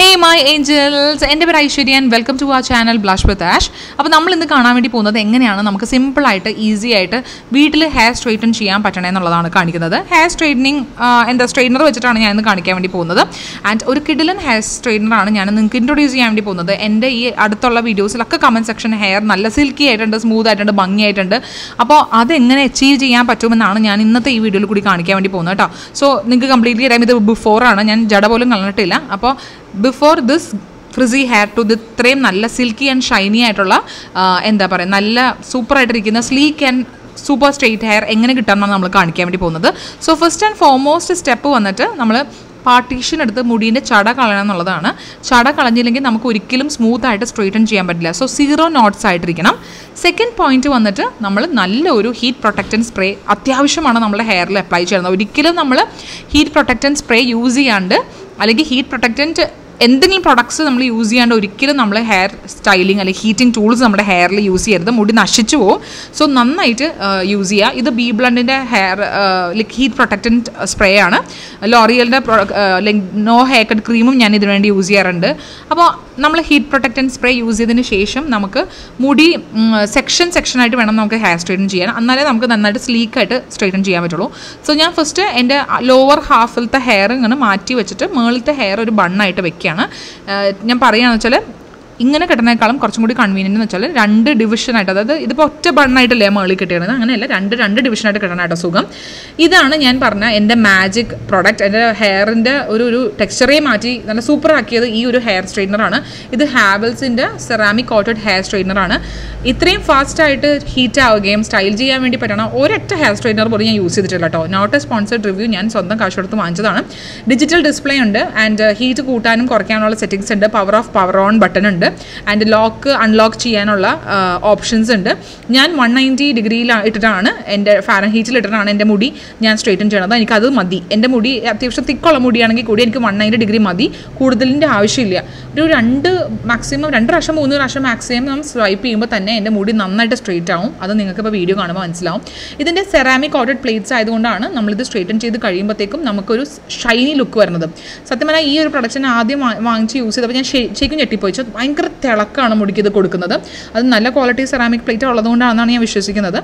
hey my angels എൻ്റെ പേര് Aishwarya and welcome to ആ ചാനൽ ബ്ലഷ് വിത്ത് ആഷ് അപ്പോൾ നമ്മൾ ഇന്ന് കാണാൻ വേണ്ടി പോകുന്നത് എങ്ങനെയാണ് നമുക്ക് സിമ്പിളായിട്ട് ഈസി ആയിട്ട് വീട്ടിൽ ഹെയർ സ്ട്രെയിറ്റൻ ചെയ്യാൻ പറ്റണേ എന്നുള്ളതാണ് കാണിക്കുന്നത് ഹെയർ സ്ട്രെയിറ്റനിങ് എന്താ സ്ട്രെയിറ്റനർ വെച്ചിട്ടാണ് ഞാൻ ഇന്ന് കാണിക്കാൻ വേണ്ടി പോകുന്നത് ആൻഡ് ഒരു കിഡിലൻ ഹെയർ സ്ട്രെയിറ്റനറാണ് ഞാൻ നിങ്ങൾക്ക് ഇൻട്രൊഡ്യൂസ് ചെയ്യാൻ വേണ്ടി പോകുന്നത് എൻ്റെ ഈ അടുത്തുള്ള വീഡിയോസിലൊക്കെ കമൻറ്റ് സെക്ഷൻ ഹെയർ നല്ല സിൽക്കി ആയിട്ടുണ്ട് സ്മൂത്ത് ആയിട്ടുണ്ട് ഭംഗിയായിട്ടുണ്ട് അപ്പോൾ അതെങ്ങനെ അച്ചീവ് ചെയ്യാൻ പറ്റുമെന്നാണ് ഞാൻ ഇന്നത്തെ ഈ വീഡിയോയിൽ കൂടി കാണിക്കാൻ വേണ്ടി പോകുന്നത് കേട്ടോ സോ നിങ്ങൾക്ക് കംപ്ലീറ്റ്ലി അറിയാം ഇത് ബിഫോറാണ് ഞാൻ ജട പോലും കളഞ്ഞിട്ടില്ല അപ്പോൾ before this frizzy hair to ഇത് ഇത്രയും നല്ല സിൽക്കി ആൻഡ് ഷൈനി ആയിട്ടുള്ള ആ, എന്താ പറയുക നല്ല സൂപ്പറായിട്ടിരിക്കുന്ന sleek and super straight hair എങ്ങനെ കിട്ടാമെന്നാണ് നമ്മൾ കാണിക്കാൻ വേണ്ടി പോകുന്നത് so first and foremost step വന്നിട്ട് നമ്മൾ പാർട്ടീഷൻ എടുത്ത് മുടീൻ്റെ ചട കളയണം എന്നുള്ളതാണ് ചട കളഞ്ഞില്ലെങ്കിൽ നമുക്ക് ഒരിക്കലും സ്മൂത്ത് ആയിട്ട് സ്ട്രെയിറ്റൻ ചെയ്യാൻ പറ്റില്ല സോ സീറോ നോട്ട്സ് ആയിട്ടിരിക്കണം സെക്കൻഡ് പോയിന്റ് വന്നിട്ട് നമ്മൾ നല്ലൊരു ഹീറ്റ് പ്രൊട്ടക്റ്റൻ സ്പ്രേ അത്യാവശ്യമാണ് നമ്മുടെ ഹെയറിൽ അപ്ലൈ ചെയ്യുന്നത് ഒരിക്കലും നമ്മൾ ഹീറ്റ് പ്രൊട്ടക്റ്റൻ സ്പ്രേ യൂസ് ചെയ്യാണ്ട് അല്ലെങ്കിൽ ഹീറ്റ് പ്രൊട്ടക്റ്റൻറ്റ് എന്തെങ്കിലും പ്രൊഡക്ട്സ് നമ്മൾ യൂസ് ചെയ്യാണ്ട് ഒരിക്കലും നമ്മൾ ഹെയർ സ്റ്റൈലിംഗ് അല്ലെങ്കിൽ ഹീറ്റിംഗ് ടൂൾസ് നമ്മുടെ ഹെയറിൽ യൂസ് ചെയ്യരുത് മുടി നശിച്ചു പോകും സോ നന്നായിട്ട് യൂസ് ചെയ്യുക ഇത് ബി ബ്ലണ്ടിൻ്റെ hair like heat protectant spray ആണ് ലോറിയലിൻ്റെ ലൈക്ക് നോ ഹെയർ കട്ട് ക്രീമും ഞാൻ ഇതിനു വേണ്ടി യൂസ് ചെയ്യാറുണ്ട് അപ്പോൾ നമ്മൾ ഹീറ്റ് പ്രൊട്ടക്റ്റൻറ്റ് സ്പ്രേ യൂസ് ചെയ്തതിന് ശേഷം നമുക്ക് മുടി സെക്ഷൻ സെക്ഷനായിട്ട് വേണം നമുക്ക് ഹെയർ സ്ട്രെയിറ്റൻ ചെയ്യാൻ എന്നാലേ നമുക്ക് നന്നായിട്ട് സ്ലീക്കായിട്ട് സ്ട്രെയിറ്റൻ ചെയ്യാൻ പറ്റുള്ളൂ സോ ഞാൻ ഫസ്റ്റ് എൻ്റെ ലോവർ ഹാഫിലത്തെ ഹെയർ ഇങ്ങനെ മാറ്റി വെച്ചിട്ട് മുകളിലത്തെ ഹെയർ ഒരു ബണ്ണായിട്ട് വെക്കുകയാണ് ആഹ് ഞാൻ പറയുകയാണെന്ന് വെച്ചാൽ ഇങ്ങനെ കിട്ടുന്നതിനേക്കാളും കുറച്ചും കൂടി കൺവീനിയൻ്റ് എന്ന് വെച്ചാൽ രണ്ട് ഡിവിഷനായിട്ട് അതായത് ഇതിപ്പോൾ ഒറ്റ ബണ്ണായിട്ടല്ലേ മേളിൽ കിട്ടിയത് അങ്ങനെയല്ല രണ്ട് രണ്ട് ഡിവിഷനായിട്ട് കിട്ടണമായിട്ട് സുഖം ഇതാണ് ഞാൻ പറഞ്ഞ എൻ്റെ മാജിക് പ്രോഡക്റ്റ് എൻ്റെ ഹെയറിൻ്റെ ഒരു ഒരു ടെക്സ്ചറേ മാറ്റി നല്ല സൂപ്പർ ആക്കിയത് ഈ ഒരു ഹെയർ സ്ട്രെയിറ്റനറാണ് ഇത് ഹാവൽസിൻ്റെ സെറാമിക് കോട്ടഡ് ഹെയർ സ്ട്രെയിറ്റനറാണ് ഇത്രയും ഫാസ്റ്റായിട്ട് ഹീറ്റ് ആവുകയും സ്റ്റൈൽ ചെയ്യാൻ വേണ്ടി പറ്റണ ഒരൊറ്റ ഹെയർ സ്ട്രെയിറ്റനർ പോലും ഞാൻ യൂസ് ചെയ്തിട്ടില്ല കേട്ടോ നോട്ട് എ സ്പോൺസർഡ് റിവ്യൂ ഞാൻ സ്വന്തം കാശ് കൊടുത്ത് വാങ്ങിച്ചതാണ് ഡിജിറ്റൽ ഡിസ്പ്ലേ ഉണ്ട് ആൻഡ് ഹീറ്റ് കൂട്ടാനും കുറയ്ക്കാനുള്ള സെറ്റിംഗ്സ് ഉണ്ട് power off power on button ഉണ്ട് ആൻഡ് ലോക്ക് അൺലോക്ക് ചെയ്യാനുള്ള ഓപ്ഷൻസ് ഉണ്ട് ഞാൻ വൺ നയൻറ്റി ഡിഗ്രിയിൽ ഇട്ടിട്ടാണ് എൻ്റെ ഫാരൻ ഹീറ്റിൽ ഇട്ടിട്ടാണ് എൻ്റെ മുടി ഞാൻ സ്ട്രെയിറ്റൻ ചെയ്യണത് എനിക്കത് മതി എൻ്റെ മുടി അത്യാവശ്യം തിക്കുള്ള മുടിയാണെങ്കിൽ കൂടി എനിക്ക് വൺ നയൻറ്റി ഡിഗ്രി മതി കൂടുതലിൻ്റെ ആവശ്യമില്ല ഒരു രണ്ട് മാക്സിമം രണ്ട് പ്രാവശ്യം മൂന്ന് പ്രാവശ്യം മാക്സിമം സ്വൈപ്പ് ചെയ്യുമ്പോൾ തന്നെ എൻ്റെ മുടി നന്നായിട്ട് സ്ട്രെയിറ്റ് ആവും അത് നിങ്ങൾക്ക് ഇപ്പോൾ വീഡിയോ കാണുമ്പോൾ മനസ്സിലാവും ഇതിൻ്റെ സെറാമിക് കോട്ടഡ് പ്ലേറ്റ്സ് ആയതുകൊണ്ടാണ് നമ്മളിത് സ്ട്രെയിറ്റൻ ചെയ്ത് കഴിയുമ്പോഴത്തേക്കും നമുക്കൊരു ഷൈനി ലുക്ക് വരുന്നത് സത്യം പറഞ്ഞാൽ ഈ ഒരു പ്രൊഡക്ഷൻ ആദ്യം വാ- വാങ്ങിച്ച് യൂസ് ചെയ്തപ്പോൾ ഞാൻ ശരി- ശരിക്കും ഞെട്ടിപ്പോയി ചെ- ഭയങ്കര തിളക്കാണ് മുടിക്ക് ഇത് കൊടുക്കുന്നത് അത് നല്ല ക്വാളിറ്റി സെറാമിക് പ്ലേറ്റ് ഉള്ളതുകൊണ്ടാണെന്നാണ് ഞാൻ വിശ്വസിക്കുന്നത്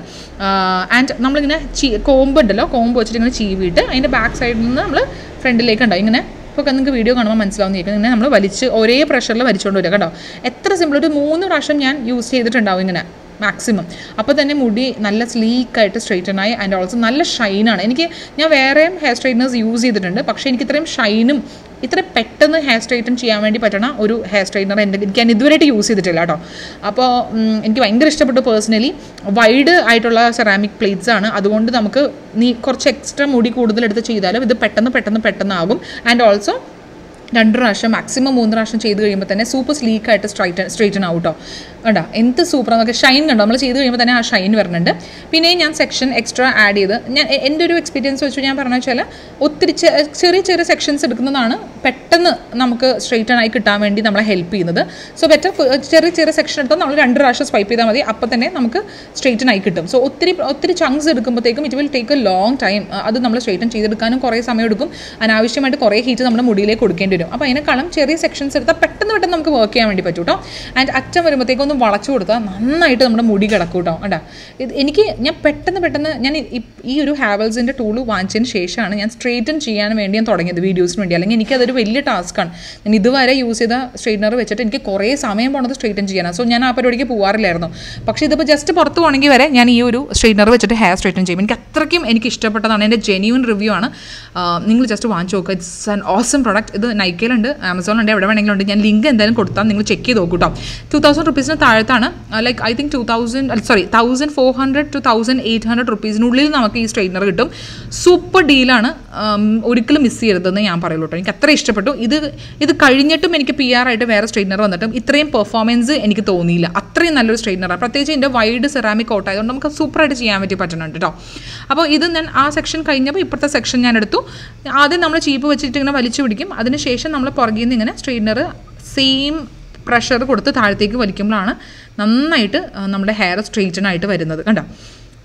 ആൻഡ് നമ്മളിങ്ങനെ ചീ കോമ്പ് ഉണ്ടല്ലോ കോമ്പ് വെച്ചിട്ട് ഇങ്ങനെ ചീവിയിട്ട് അതിൻ്റെ ബാക്ക് സൈഡിൽ നിന്ന് നമ്മൾ ഫ്രണ്ടിലേക്ക് ഉണ്ടാവും ഇങ്ങനെ ഇപ്പോൾ നിങ്ങൾക്ക് വീഡിയോ കാണുമ്പോൾ മനസ്സിലാവുന്നതായിരിക്കും ഇങ്ങനെ നമ്മൾ വലിച്ച് ഒരേ പ്രഷറിൽ വലിച്ചുകൊണ്ട് വരിക കേട്ടോ എത്ര സിമ്പിൾ ഒരു മൂന്ന് പ്രാവശ്യം ഞാൻ യൂസ് ചെയ്തിട്ടുണ്ടാവും ഇങ്ങനെ മാക്സിമം അപ്പോൾ തന്നെ മുടി നല്ല സ്ലീക്കായിട്ട് സ്ട്രെയിറ്റൻ ആയി ആൻഡ് ഓൾസോ നല്ല ഷൈനാണ് എനിക്ക് ഞാൻ വേറെയും ഹെയർ സ്ട്രെയിറ്റനേഴ്സ് യൂസ് ചെയ്തിട്ടുണ്ട് പക്ഷേ എനിക്ക് ഇത്രയും ഷൈനും ഇത്ര പെട്ടെന്ന് ഹെയർ സ്ട്രെയിറ്റൻ ചെയ്യാൻ വേണ്ടി പറ്റണ ഒരു ഹെയർ സ്ട്രെയിറ്റനർ എൻ്റെ എനിക്ക് ഞാൻ ഇതുവരെയായിട്ട് യൂസ് ചെയ്തിട്ടില്ല കേട്ടോ അപ്പോൾ ഉം, എനിക്ക് ഭയങ്കര ഇഷ്ടപ്പെട്ടു പേഴ്സണലി വൈഡ് ആയിട്ടുള്ള സെറാമിക് പ്ലേറ്റ്സ് ആണ് അതുകൊണ്ട് നമുക്ക് നീ കുറച്ച് എക്സ്ട്രാ മുടി കൂടുതലെടുത്ത് ചെയ്താലും ഇത് പെട്ടെന്ന് പെട്ടെന്ന് പെട്ടെന്ന് ആകും ആൻഡ് ഓൾസോ രണ്ട് പ്രാവശ്യം മാക്സിമം മൂന്ന് പ്രാവശ്യം ചെയ്ത് കഴിയുമ്പോൾ തന്നെ സൂപ്പർ സ്ലീക്കായിട്ട് സ്ട്രൈറ്റൻ സ്ട്രൈറ്റൻ ആവും കേട്ടോ കണ്ടോ എന്ത് സൂപ്പർ നമുക്ക് ഷൈൻ കണ്ടോ നമ്മൾ ചെയ്ത് കഴിയുമ്പോൾ തന്നെ ആ ഷൈൻ വരുന്നുണ്ട് പിന്നെ ഞാൻ സെക്ഷൻ എക്സ്ട്രാ ആഡ് ചെയ്ത് ഞാൻ എ- എൻ്റെ ഒരു എക്സ്പീരിയൻസ് വെച്ച് ഞാൻ പറഞ്ഞു വെച്ചാൽ ഒത്തിരി ചെ- ചെറിയ ചെറിയ സെക്ഷൻസ് എടുക്കുന്നതാണ് പെട്ടെന്ന് നമുക്ക് സ്ട്രൈറ്റൻ ആയി കിട്ടാൻ വേണ്ടി നമ്മളെ ഹെൽപ്പ് ചെയ്യുന്നത് സോ ബെറ്റർ ചെറിയ ചെറിയ സെക്ഷൻ എടുത്താൽ നമ്മൾ രണ്ട് പ്രാവശ്യം സ്വൈപ്പ് ചെയ്താൽ മതി അപ്പോൾ തന്നെ നമുക്ക് സ്ട്രൈറ്റൻ ആയി കിട്ടും സോ ഒത്തിരി ഒത്തിരി ചങ്ക്സ് എടുക്കുമ്പോഴത്തേക്കും it will take a long time അത് നമ്മൾ സ്ട്രൈറ്റൻ ചെയ്തെടുക്കാനും കുറേ സമയം എടുക്കും അനാവശ്യമായിട്ട് കുറേ ഹീറ്റ് നമ്മുടെ മുടിയിലേക്ക് കൊടുക്കേണ്ടി വരും അപ്പോൾ അതിനേക്കാളും ചെറിയ സെക്ഷൻസ് എടുത്താൽ പെട്ടെന്ന് പെട്ടെന്ന് നമുക്ക് വർക്ക് ചെയ്യാൻ വേണ്ടി പറ്റും കേട്ടോ ആൻഡ് അറ്റം വരുമ്പോഴത്തേക്കും ഒന്ന് വളച്ചു കൊടുത്താൽ നന്നായിട്ട് നമ്മുടെ മുടി കിടക്കും കേട്ടോ കണ്ടാ ഇത് എനിക്ക് ഞാൻ പെട്ടെന്ന് പെട്ടെന്ന് ഞാൻ ഈ- ഈ- ഈ ഒരു ഹാവൽസിൻ്റെ ടൂള് വാങ്ങിച്ചതിന് ശേഷമാണ് ഞാൻ സ്ട്രേറ്റൻ ചെയ്യാൻ വേണ്ടി ഞാൻ തുടങ്ങിയത് വീഡിയോസിന് വേണ്ടി അല്ലെങ്കിൽ എനിക്കതൊരു വലിയ ടാസ്ക്കാണ് ഞാൻ ഇതുവരെ യൂസ് ചെയ്ത സ്ട്രെയിറ്റ്നർ വെച്ചിട്ട് എനിക്ക് കുറേ സമയം പോണത് സ്ട്രെയിറ്റൻ ചെയ്യാനാണ് സോ ഞാൻ ആ പരിപാടിക്ക് പോകാറില്ലായിരുന്നു പക്ഷേ ഇതിപ്പോൾ ജസ്റ്റ് പുറത്ത് പോകണമെങ്കിൽ വരെ ഞാൻ ഈ ഒരു സ്ട്രെയിറ്റ്നർ വെച്ചിട്ട് ഹെയർ സ്ട്രെയിറ്റൻ ചെയ്യും എനിക്ക് അത്രയ്ക്കും എനിക്ക് ഇഷ്ടപ്പെട്ടതാണ് എൻ്റെ ജെന്യൂൻ റിവ്യൂ ആണ് നിങ്ങൾ ജസ്റ്റ് വാങ്ങിച്ച് നോക്കുക ഇറ്റ്സ് ആൻ ഓസം പ്രോഡക്റ്റ് ഇത് നൈക്കയിലുണ്ട് ആമസോണിലുണ്ട് എവിടെ വേണമെങ്കിലും ഉണ്ട് ഞാൻ ലിങ്ക് എന്തായാലും കൊടുത്താൽ നിങ്ങൾ ചെക്ക് ചെയ്ത് നോക്കൂ കേട്ടോ ടു തൗസൻഡ് റുപ്പീസിന് താഴത്താണ് like I think two thousand sorry thousand four hundred two thousand eight hundred റുപ്പീസിനുള്ളിൽ നമുക്ക് ഈ സ്ട്രെയിറ്റ്നർ കിട്ടും സൂപ്പർ ഡീലാണ് ഒരിക്കലും മിസ് ചെയ്യരുതെന്ന് ഞാൻ പറയുള്ളൂ കേട്ടോ എനിക്ക് അത്ര ഇഷ്ടപ്പെട്ടു ഇത് ഇത് കഴിഞ്ഞിട്ടും എനിക്ക് പി ആർ ആയിട്ട് വേറെ സ്ട്രെയിറ്റ്നർ വന്നിട്ടും ഇത്രയും പെർഫോമൻസ് എനിക്ക് തോന്നിയില്ല അത്രയും നല്ലൊരു സ്ട്രെയിറ്റ്നറാണ് പ്രത്യേകിച്ച് ഇതിൻ്റെ വൈഡ് സെറാമിക് കോട്ട് ആയതുകൊണ്ട് നമുക്ക് സൂപ്പറായിട്ട് ചെയ്യാൻ പറ്റി പറ്റുന്നുണ്ട് കേട്ടോ അപ്പോൾ ഇത് ഞാൻ ആ സെക്ഷൻ കഴിഞ്ഞപ്പോൾ ഇപ്പോഴത്തെ സെക്ഷൻ ഞാൻ എടുത്തു ആദ്യം നമ്മൾ ചീപ്പ് വെച്ചിട്ട് ഇങ്ങനെ വലിച്ചു പിടിക്കും അതിനുശേഷം നമ്മൾ പുറകിൽ നിന്ന് ഇങ്ങനെ സ്ട്രെയിറ്റ്നർ സെയിം പ്രഷർ കൊടുത്ത് താഴത്തേക്ക് വലിക്കുമ്പോഴാണ് നന്നായിട്ട് ആ, നമ്മുടെ ഹെയർ സ്ട്രെയിറ്റൻ ആയിട്ട് വരുന്നത് കണ്ടോ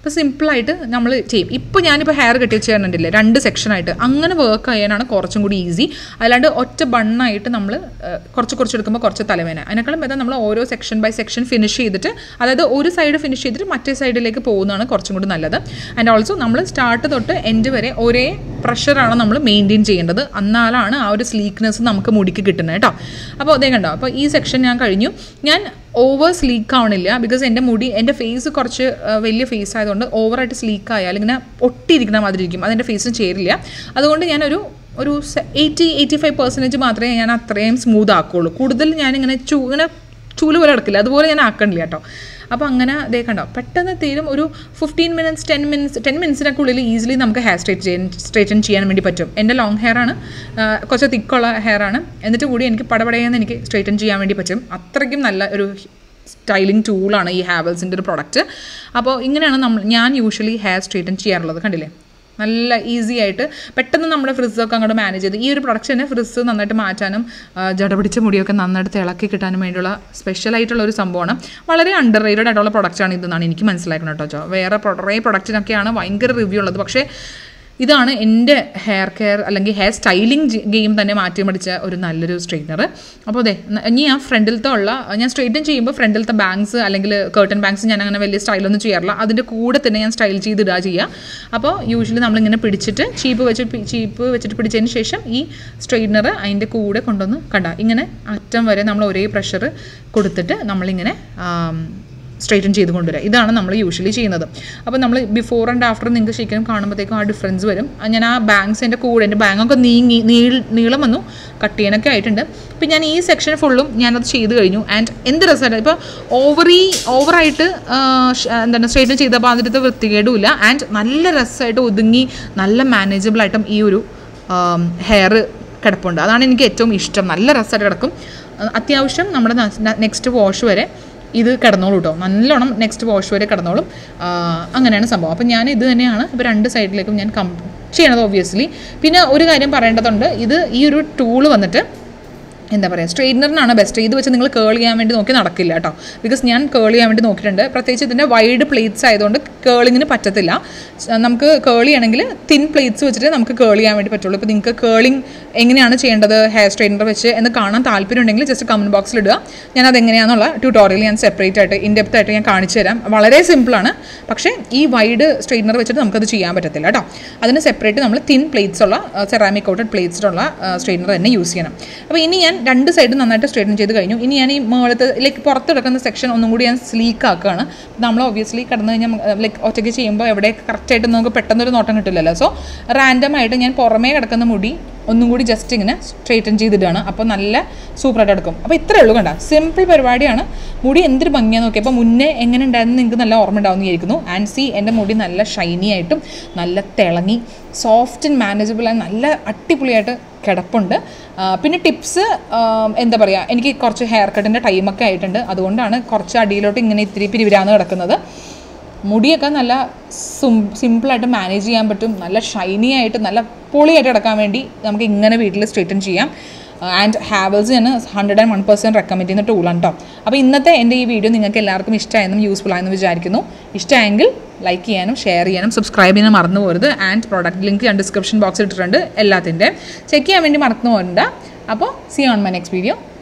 അപ്പോൾ സിമ്പിളായിട്ട് നമ്മൾ ചെയ്യും ഇപ്പോൾ ഞാനിപ്പോൾ ഹെയർ കെട്ടി വെച്ച് തരുന്നുണ്ടല്ലേ രണ്ട് സെക്ഷനായിട്ട് അങ്ങനെ വർക്ക് ചെയ്യാനാണ് കുറച്ചും കൂടി ഈസി അല്ലാണ്ട് ഒറ്റ ബണ്ണായിട്ട് നമ്മൾ കുറച്ച് കുറച്ച് എടുക്കുമ്പോൾ കുറച്ച് തലവേന അതിനേക്കാളും ഭേദം നമ്മൾ ഓരോ സെക്ഷൻ ബൈ സെക്ഷൻ ഫിനിഷ് ചെയ്തിട്ട് അതായത് ഒരു സൈഡ് ഫിനിഷ് ചെയ്തിട്ട് മറ്റേ സൈഡിലേക്ക് പോകുന്നതാണ് കുറച്ചും കൂടി നല്ലത് ആൻഡ് ഓൾസോ നമ്മൾ സ്റ്റാർട്ട് തൊട്ട് എൻഡ് വരെ ഒരേ പ്രഷറാണ് നമ്മൾ മെയിൻറ്റെയിൻ ചെയ്യേണ്ടത് എന്നാലാണ് ആ ഒരു സ്ലീക്ക്നെസ് നമുക്ക് മുടിക്ക് കിട്ടുന്നത് കേട്ടോ അപ്പോൾ അതേ കണ്ടോ അപ്പോൾ ഈ സെക്ഷൻ ഞാൻ കഴിഞ്ഞു ഞാൻ ഓവർ സ്ലീക്ക് ആവണില്ല ബിക്കോസ് എൻ്റെ മുടി എൻ്റെ ഫേസ് കുറച്ച് ആ, വലിയ ഫേസ് ആയതുകൊണ്ട് ഓവറായിട്ട് സ്ലീക്ക് ആയാൽ ഇങ്ങനെ ഒട്ടിയിരിക്കുന്ന മാതിരി ഇരിക്കും അതെൻ്റെ ഫേസിന് ചേരില്ല അതുകൊണ്ട് ഞാനൊരു ഒരു എയ്റ്റി എയ്റ്റി ഫൈവ് പെർസെൻറ്റേജ് മാത്രമേ ഞാൻ അത്രയും സ്മൂത്ത് ആക്കുള്ളൂ കൂടുതൽ ഞാനിങ്ങനെ ചൂ ഇങ്ങനെ ചൂല് പോലെ കിടക്കില്ല അതുപോലെ ഞാൻ ആക്കണില്ല കേട്ടോ അപ്പോൾ അങ്ങനെ ദേ കണ്ടോ പെട്ടെന്ന് തീരും ഒരു fifteen minutes ten minutes ten മിനിറ്റ്സിനൊക്കെ ഉള്ളിൽ ഈസിലി നമുക്ക് ഹെയർ സ്ട്രേറ്റ് ചെയ്യാൻ സ്ട്രേറ്റൻ ചെയ്യാൻ വേണ്ടി പറ്റും എൻ്റെ ലോങ് ഹെയർ ആണ് ആ, കുറച്ച് തിക്കുള്ള ഹെയർ ആണ് എന്നിട്ട് കൂടി എനിക്ക് പടപടയെന്ന് എനിക്ക് സ്ട്രേറ്റൻ ചെയ്യാൻ വേണ്ടി പറ്റും അത്രയ്ക്കും നല്ല ഒരു സ്റ്റൈലിംഗ് ടൂളാണ് ഈ ഹാവൽസിൻ്റെ ഒരു പ്രൊഡക്റ്റ് അപ്പോൾ ഇങ്ങനെയാണ് നമ്മൾ ഞാൻ യൂഷ്വലി ഹെയർ സ്ട്രേറ്റൻ ചെയ്യാറുള്ളത് കണ്ടില്ലേ നല്ല ഈസി ആയിട്ട് പെട്ടെന്ന് നമ്മുടെ ഫ്രിസ്സൊക്കെ അങ്ങോട്ട് മാനേജ് ചെയ്ത് ഈ ഒരു പ്രൊഡക്റ്റ് തന്നെ ഫ്രിസ് നന്നായിട്ട് മാറ്റാനും ആ, ജട പിടിച്ച മുടിയൊക്കെ നന്നായിട്ട് ഇളക്കി കിട്ടാനും വേണ്ടിയുള്ള സ്പെഷ്യൽ ആയിട്ടുള്ള ഒരു സംഭവമാണ് വളരെ അണ്ടർ റേറ്റഡ് ആയിട്ടുള്ള പ്രൊഡക്റ്റാണ് ഇതെന്നാണ് എനിക്ക് മനസ്സിലാക്കുന്നത് കേട്ടോ ചോ വേറെ കുറേ പ്രൊഡക്റ്റിനൊക്കെയാണ് ഭയങ്കര റിവ്യൂ ഉള്ളത് പക്ഷേ ഇതാണ് എൻ്റെ ഹെയർ കെയർ അല്ലെങ്കിൽ ഹെയർ സ്റ്റൈലിംഗ് ഗെയിം തന്നെ മാറ്റിമടിച്ച ഒരു നല്ലൊരു സ്ട്രെയിറ്റ്നർ അപ്പോൾ അതെ ന- ഇനി ഞാൻ ഫ്രണ്ടിലത്തെ ഉള്ള ഞാൻ സ്ട്രെയിറ്റൻ ചെയ്യുമ്പോൾ ഫ്രണ്ടിലത്തെ ബാങ്ക്സ് അല്ലെങ്കിൽ കേർട്ടൺ ബാങ്ക്സ് ഞാൻ അങ്ങനെ വലിയ സ്റ്റൈലൊന്നും ചെയ്യാറില്ല അതിൻ്റെ കൂടെ തന്നെ ഞാൻ സ്റ്റൈൽ ചെയ്തിടുക ചെയ്യുക അപ്പോൾ യൂഷ്വലി നമ്മളിങ്ങനെ പിടിച്ചിട്ട് ചീപ്പ് വെച്ച് ചീപ്പ് വെച്ചിട്ട് പിടിച്ചതിന് ശേഷം ഈ സ്ട്രെയിറ്റ്നർ അതിൻ്റെ കൂടെ കൊണ്ടുവന്ന് കണ്ട ഇങ്ങനെ അറ്റം വരെ നമ്മൾ ഒരേ പ്രഷർ കൊടുത്തിട്ട് നമ്മളിങ്ങനെ സ്ട്രെയിറ്റൻ ചെയ്ത് കൊണ്ടുവരിക ഇതാണ് നമ്മൾ യൂഷ്വലി ചെയ്യുന്നത് അപ്പോൾ നമ്മൾ ബിഫോർ ആൻഡ് ആഫ്റ്റർ നിങ്ങൾക്ക് ശരിക്കും കാണുമ്പോഴത്തേക്കും ആ ഡിഫറൻസ് വരും ആ ഞാൻ ആ ബാങ്ക്സ് എൻ്റെ കൂടെ എൻ്റെ ബാങ്കൊക്കെ നീങ്ങി നീൾ നീളം വന്നു കട്ട് ചെയ്യാനൊക്കെ ആയിട്ടുണ്ട് ഇപ്പം ഞാൻ ഈ സെക്ഷൻ ഫുള്ളും ഞാനത് ചെയ്ത് കഴിഞ്ഞു ആൻഡ് എന്ത് രസമായിട്ട് ഇപ്പോൾ ഓവറി ഓവറായിട്ട് എന്താണ് സ്ട്രെയിറ്റൻ ചെയ്തപ്പോൾ അതിൻ്റെ വൃത്തികേടുമില്ല ആൻഡ് നല്ല രസമായിട്ട് ഒതുങ്ങി നല്ല മാനേജബിളായിട്ടും ഈ ഒരു ഹെയർ കിടപ്പുണ്ട് അതാണ് എനിക്ക് ഏറ്റവും ഇഷ്ടം നല്ല രസമായിട്ട് കിടക്കും അഹ് അത്യാവശ്യം നമ്മുടെ നെക്സ്റ്റ് വാഷ് വരെ ഇത് കിടന്നോളൂ കേട്ടോ നല്ലോണം നെക്സ്റ്റ് വാഷ് വരെ കിടന്നോളും ആ, അങ്ങനെയാണ് സംഭവം അപ്പം ഞാൻ ഇത് തന്നെയാണ് ഇപ്പോൾ രണ്ട് സൈഡിലേക്കും ഞാൻ കം ചെയ്യണത് ഒബ്വിയസ്ലി പിന്നെ ഒരു കാര്യം പറയേണ്ടതുണ്ട് ഇത് ഈ ഒരു ടൂള് വന്നിട്ട് എന്താ പറയുക സ്ട്രെയിറ്റ്നറിനാണ് ബെസ്റ്റ് ഇത് വെച്ച് നിങ്ങൾ കേൾ ചെയ്യാൻ വേണ്ടി നോക്കി നടക്കില്ല കേട്ടോ ബിക്കോസ് ഞാൻ കേൾ ചെയ്യാൻ വേണ്ടി നോക്കിയിട്ടുണ്ട് പ്രത്യേകിച്ച് ഇതിൻ്റെ വൈഡ് പ്ലേറ്റ്സ് ആയതുകൊണ്ട് കേളിങ്ങിന് പറ്റത്തില്ല സ് നമുക്ക് കേൾ ചെയ്യണമെങ്കിൽ തിൻ പ്ലേറ്റ്സ് വെച്ചിട്ട് നമുക്ക് കേൾ ചെയ്യാൻ വേണ്ടി പറ്റുള്ളൂ ഇപ്പോൾ നിങ്ങൾക്ക് കേളിംഗ് എങ്ങനെയാണ് ചെയ്യേണ്ടത് ഹെയർ സ്ട്രെയിറ്റനർ വെച്ച് എന്ന് കാണാൻ താല്പര്യം ഉണ്ടെങ്കിൽ ജസ്റ്റ് കമൻറ്റ് ബോക്സിൽ ഇടുക ഞാൻ അത് എങ്ങനെയാണെന്നുള്ള ട്യൂട്ടോറിയൽ ഞാൻ സെപ്പറേറ്റ് ആയിട്ട് ഇൻഡെപ്ത് ആയിട്ട് ഞാൻ കാണിച്ചു തരാം വളരെ സിമ്പിളാണ് പക്ഷേ ഈ വൈഡ് സ്ട്രെയിറ്റ്നർ വെച്ചിട്ട് നമുക്കത് ചെയ്യാൻ പറ്റത്തില്ല കേട്ടോ അതിന് സെപ്പറേറ്റ് നമ്മൾ തിൻ പ്ലേറ്റ്സ് ഉള്ള സെറാമിക് കോട്ടഡ് പ്ലേറ്റ്സ് ഉള്ള സ്ട്രെയിറ്റ്നർ തന്നെ യൂസ് ചെയ്യണം അപ്പോൾ ഇനി ഞാൻ രണ്ട് സൈഡും നന്നായിട്ട് സ്ട്രെയിറ്റൻ ചെയ്ത് കഴിഞ്ഞു ഇനി ഞാൻ ഈ മുകളത്ത് ലൈക്ക് പുറത്ത് കിടക്കുന്ന സെക്ഷൻ ഒന്നും കൂടി ഞാൻ സ്ലീക്ക് ആക്കുകയാണ് നമ്മൾ ഒബ്വിയസ്ലി കിടന്നു കഴിഞ്ഞാൽ ലൈക്ക് ഒറ്റയ്ക്ക് ചെയ്യുമ്പോൾ എവിടെ കറക്റ്റായിട്ട് നമുക്ക് പെട്ടെന്നൊരു നോട്ടം കിട്ടില്ലല്ലോ സോ റാൻഡമായിട്ട് ഞാൻ പുറമേ കിടക്കുന്ന മുടി ഒന്നും കൂടി ജസ്റ്റ് ഇങ്ങനെ സ്ട്രെയിറ്റൻ ചെയ്തിടുകയാണ് അപ്പോൾ നല്ല സൂപ്പറായിട്ട് എടുക്കും അപ്പോൾ ഇത്രയേ ഉള്ളൂ കണ്ട സിമ്പിൾ പരിപാടിയാണ് മുടി എന്തൊരു ഭംഗിയാന്ന് നോക്കി അപ്പോൾ മുന്നേ എങ്ങനെ ഉണ്ടായിരുന്നു നിങ്ങൾക്ക് നല്ല ഓർമ്മ ഉണ്ടാവുമെന്ന് വിചാരിക്കുന്നു ആൻഡ് സി എൻ്റെ മുടി നല്ല ഷൈനി ആയിട്ടും നല്ല തിളങ്ങി സോഫ്റ്റ് ആൻഡ് മാനേജബിൾ ആയി നല്ല അടിപൊളിയായിട്ട് കിടപ്പുണ്ട് ആ, പിന്നെ ടിപ്സ് എന്താ പറയുക എനിക്ക് കുറച്ച് ഹെയർ കട്ടിൻ്റെ ടൈമൊക്കെ ആയിട്ടുണ്ട് അതുകൊണ്ടാണ് കുറച്ച് അടിയിലോട്ട് ഇങ്ങനെ ഇത്തിരി പിരിവിരാന്ന് കിടക്കുന്നത് മുടിയൊക്കെ നല്ല സും സിമ്പിളായിട്ട് മാനേജ് ചെയ്യാൻ പറ്റും നല്ല ഷൈനി ആയിട്ട് നല്ല പൊളിയായിട്ട് കിടക്കാൻ വേണ്ടി നമുക്ക് ഇങ്ങനെ വീട്ടിൽ സ്ട്രെയിറ്റൻ ചെയ്യാം ആൻഡ് ഹാവൽസ് ഞാൻ hundred and one percent recommend ചെയ്യുന്ന ടൂളാണ് കേട്ടോ അപ്പോൾ ഇന്നത്തെ എൻ്റെ ഈ വീഡിയോ നിങ്ങൾക്ക് എല്ലാവർക്കും ഇഷ്ടമായെന്നും യൂസ്ഫുൾ ആയെന്ന് വിചാരിക്കുന്നു ഇഷ്ടമായെങ്കിൽ ലൈക്ക് ചെയ്യാനും ഷെയർ ചെയ്യാനും സബ്സ്ക്രൈബ് ചെയ്യാനും മറന്നു പോരുത് ആൻഡ് പ്രോഡക്റ്റ് ലിങ്ക് ഞാൻ ഡിസ്ക്രിപ്ഷൻ ബോക്സിൽ ഇട്ടിട്ടുണ്ട് എല്ലാത്തിൻ്റെ ചെക്ക് ചെയ്യാൻ വേണ്ടി മറന്നു പോരണ്ട അപ്പോൾ see on my next video